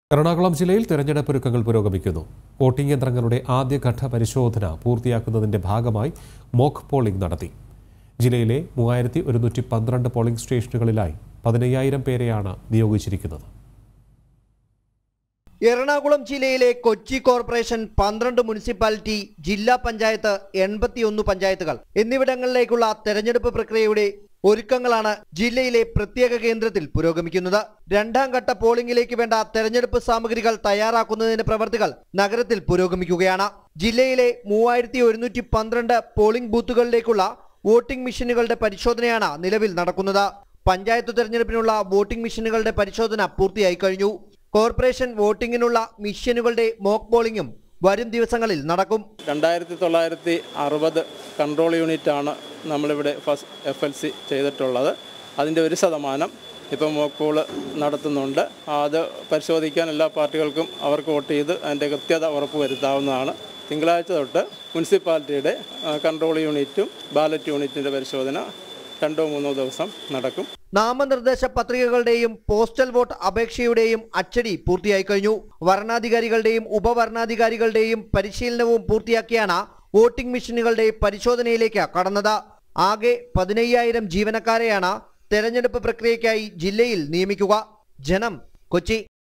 എറണാകുളം ജില്ലയിൽ തെരഞ്ഞെടുപ്പ് ഒരുക്കങ്ങൾ പുരോഗമിക്കുന്നു വോട്ടിംഗ് യന്ത്രങ്ങളുടെ ആദ്യഘട്ട പരിശോധന പൂർത്തിയാക്കുന്നതിന്റെ ഭാഗമായി മോക്ക് പോളിംഗ് നടത്തി ജില്ലയിലെ മൂവായിരത്തി ഒരുന്നൂറ്റി പന്ത്രണ്ട് പോളിംഗ് സ്റ്റേഷനുകളിലായി പതിനയ്യായിരം പേരെയാണ് നിയോഗിച്ചിരിക്കുന്നത് എറണാകുളം ജില്ലയിലെ കൊച്ചി കോർപ്പറേഷൻ പന്ത്രണ്ട് മുനിസിപ്പാലിറ്റി ജില്ലാ പഞ്ചായത്ത് എൺപത്തിയൊന്ന് പഞ്ചായത്തുകൾ എന്നിവിടങ്ങളിലേക്കുള്ള തെരഞ്ഞെടുപ്പ് പ്രക്രിയയുടെ ഒരുക്കങ്ങളാണ് ജില്ലയിലെ പ്രത്യേക കേന്ദ്രത്തിൽ പുരോഗമിക്കുന്നത് രണ്ടാം ഘട്ട പോളിംഗിലേക്ക് വേണ്ട തെരഞ്ഞെടുപ്പ് സാമഗ്രികൾ തയ്യാറാക്കുന്നതിന്റെ പ്രവർത്തികൾ നഗരത്തിൽ പുരോഗമിക്കുകയാണ് ജില്ലയിലെ മൂവായിരത്തി ഒരുന്നൂറ്റി പന്ത്രണ്ട് പോളിംഗ് ബൂത്തുകളിലേക്കുള്ള വോട്ടിംഗ് മെഷീനുകളുടെ പരിശോധനയാണ് നിലവിൽ നടക്കുന്നത് പഞ്ചായത്ത് തെരഞ്ഞെടുപ്പിനുള്ള വോട്ടിംഗ് മെഷീനുകളുടെ പരിശോധന പൂർത്തിയായി കഴിഞ്ഞു കോർപ്പറേഷൻ വോട്ടിംഗിനുള്ള മെഷീനുകളുടെ മോക്ക് പോളിംഗും വരും ദിവസങ്ങളിൽ നടക്കും രണ്ടായിരത്തി തൊള്ളായിരത്തി അറുപത് കൺട്രോൾ യൂണിറ്റാണ് നമ്മളിവിടെ ഫസ്റ്റ് എഫ് എൽ സി ചെയ്തിട്ടുള്ളത് അതിൻ്റെ ഒരു ശതമാനം ഇപ്പം മോക്കോള് നടത്തുന്നുണ്ട് അത് പരിശോധിക്കാൻ എല്ലാ പാർട്ടികൾക്കും അവർക്ക് വോട്ട് ചെയ്ത് അതിൻ്റെ കൃത്യത ഉറപ്പുവരുത്താവുന്നതാണ് തിങ്കളാഴ്ച തൊട്ട് മുനിസിപ്പാലിറ്റിയുടെ ആ, കൺട്രോൾ യൂണിറ്റും ബാലറ്റ് യൂണിറ്റിൻ്റെ പരിശോധന രണ്ടോ മൂന്നോ ദിവസം നടക്കും നാമനിർദ്ദേശ പത്രികകളുടെയും പോസ്റ്റൽ വോട്ട് അപേക്ഷയുടെയും അച്ചടി പൂർത്തിയായി കഴിഞ്ഞു വരണാധികാരികളുടെയും ഉപവരണാധികാരികളുടെയും പരിശീലനവും പൂർത്തിയാക്കിയാണ് വോട്ടിംഗ് മെഷീനുകളുടെ പരിശോധനയിലേക്ക് കടന്നത് ആകെ പതിനയ്യായിരം ജീവനക്കാരെയാണ് തെരഞ്ഞെടുപ്പ് പ്രക്രിയയ്ക്കായി ജില്ലയിൽ നിയമിക്കുക ജനം കൊച്ചി